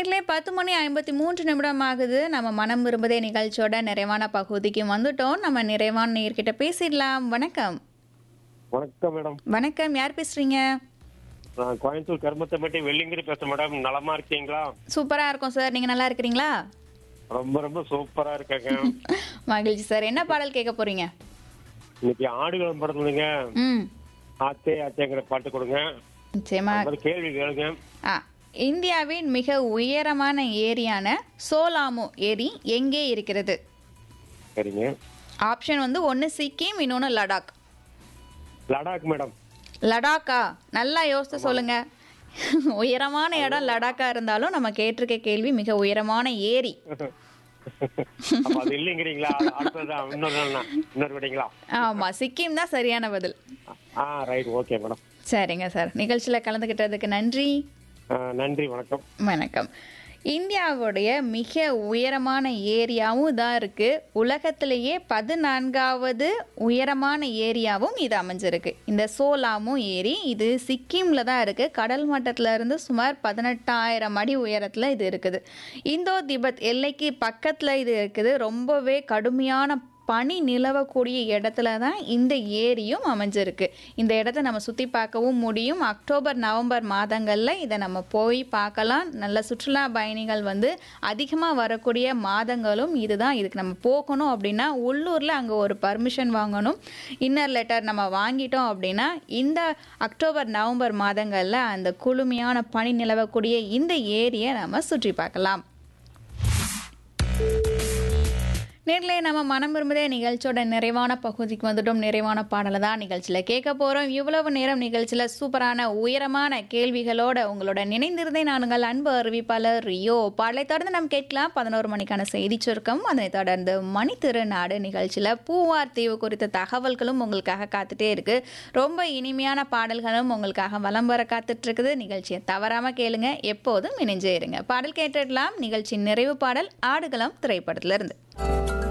நேர்களே பத்து மணி ஐம்பத்தி மூன்று நிமிடம் ஆகுது நம்ம மனம் விரும்புதே நிகழ்ச்சியோட நிறைவான பகுதிக்கு வந்துட்டோம் நம்ம நிறைவான நேர்கிட்ட பேசிடலாம் வணக்கம் வணக்கம் மேடம் வணக்கம் யார் பேசுறீங்க நான் கோயம்புத்தூர் கருமத்தம்பட்டி வெள்ளிங்கிரி பேசுறேன் மேடம் நலமா இருக்கீங்களா சூப்பரா இருக்கும் சார் நீங்க நல்லா இருக்கிறீங்களா ரொம்ப ரொம்ப சூப்பரா இருக்கேங்க மகிழ்ச்சி சார் என்ன பாடல் கேட்க போறீங்க இன்னைக்கு ஆடுகளம் படத்துலங்க ம் ஆத்தே ஆத்தேங்கிற பாட்டு கொடுங்க நிச்சயமா அது மாதிரி கேள்வி கேளுங்க ஆ இந்தியாவின் மிக உயரமான ஏரியான சோலாமு ஏரி எங்கே இருக்கிறது சரிங்க ஆப்ஷன் வந்து ஒன்று சிக்கிம் இன்னொன்று லடாக் லடாக் மேடம் லடாக்கா நல்லா யோசித்து சொல்லுங்க உயரமான இடம் லடாக்கா இருந்தாலும் நம்ம கேட்டிருக்க கேள்வி மிக உயரமான ஏரி அப்ப அது இல்லைங்கிறீங்களா அடுத்ததான் இன்னொரு நாள் இன்னொரு விடீங்களா ஆமா சிக்கிம் தான் சரியான பதில் ஆ ரைட் ஓகே மேடம் சரிங்க சார் நிகழ்ச்சியில் கலந்துக்கிட்டதுக்கு நன்றி ஆ, நன்றி வணக்கம் வணக்கம் இந்தியாவுடைய மிக உயரமான ஏரியாவும் தான் இருக்கு உலகத்திலேயே பதினான்காவது உயரமான ஏரியாவும் இது அமைஞ்சிருக்கு இந்த சோலாமு ஏரி இது சிக்கிம்ல தான் இருக்கு கடல் மட்டத்துல இருந்து சுமார் பதினெட்டாயிரம் அடி உயரத்துல இது இருக்குது இந்தோ திபெத் எல்லைக்கு பக்கத்துல இது இருக்குது ரொம்பவே கடுமையான பனி நிலவக்கூடிய இடத்துல தான் இந்த ஏரியும் அமைஞ்சிருக்கு இந்த இடத்த நம்ம சுற்றி பார்க்கவும் முடியும் அக்டோபர் நவம்பர் மாதங்களில் இதை நம்ம போய் பார்க்கலாம் நல்ல சுற்றுலா பயணிகள் வந்து அதிகமாக வரக்கூடிய மாதங்களும் இதுதான் இதுக்கு நம்ம போகணும் அப்படின்னா உள்ளூரில் அங்கே ஒரு பர்மிஷன் வாங்கணும் இன்னர் லெட்டர் நம்ம வாங்கிட்டோம் அப்படின்னா இந்த அக்டோபர் நவம்பர் மாதங்களில் அந்த குளுமையான பனி நிலவக்கூடிய இந்த ஏரியை நம்ம சுற்றி பார்க்கலாம் நேர்ல நம்ம மனம் விரும்புதே நிகழ்ச்சியோட நிறைவான பகுதிக்கு வந்துட்டோம் நிறைவான பாடலை தான் நிகழ்ச்சியில் கேட்க போகிறோம் இவ்வளவு நேரம் நிகழ்ச்சியில் சூப்பரான உயரமான கேள்விகளோட உங்களோட நினைந்திருந்தே நானுங்கள் அன்பு அறிவிப்பாளர் ரியோ பாடலை தொடர்ந்து நம்ம கேட்கலாம் பதினோரு மணிக்கான செய்தி சுருக்கம் அதனைத் தொடர்ந்து மணி திருநாடு நிகழ்ச்சியில் பூவார் தீவு குறித்த தகவல்களும் உங்களுக்காக காத்துட்டே இருக்கு ரொம்ப இனிமையான பாடல்களும் உங்களுக்காக வலம் வர காத்துட்டு இருக்குது நிகழ்ச்சியை தவறாம கேளுங்க எப்போதும் இணைஞ்சே இருங்க பாடல் கேட்டுடலாம் நிகழ்ச்சியின் நிறைவு பாடல் ஆடுகளம் திரைப்படத்திலிருந்து